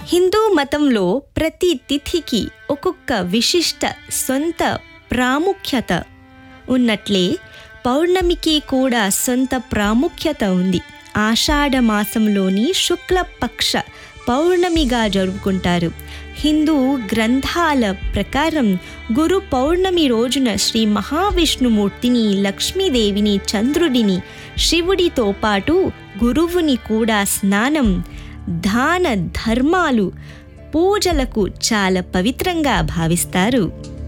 హిందూ మతంలో ప్రతి తిథికి ఒక్కొక్క విశిష్ట సొంత ప్రాముఖ్యత ఉన్నట్లే పౌర్ణమికి కూడా సొంత ప్రాముఖ్యత ఉంది ఆషాఢ మాసంలోని శుక్లపక్ష పౌర్ణమిగా జరుపుకుంటారు హిందూ గ్రంథాల ప్రకారం గురు పౌర్ణమి రోజున శ్రీ మహావిష్ణుమూర్తిని లక్ష్మీదేవిని చంద్రుడిని శివుడితో పాటు గురువుని కూడా స్నానం దాన ధర్మాలు పూజలకు చాలా పవిత్రంగా భావిస్తారు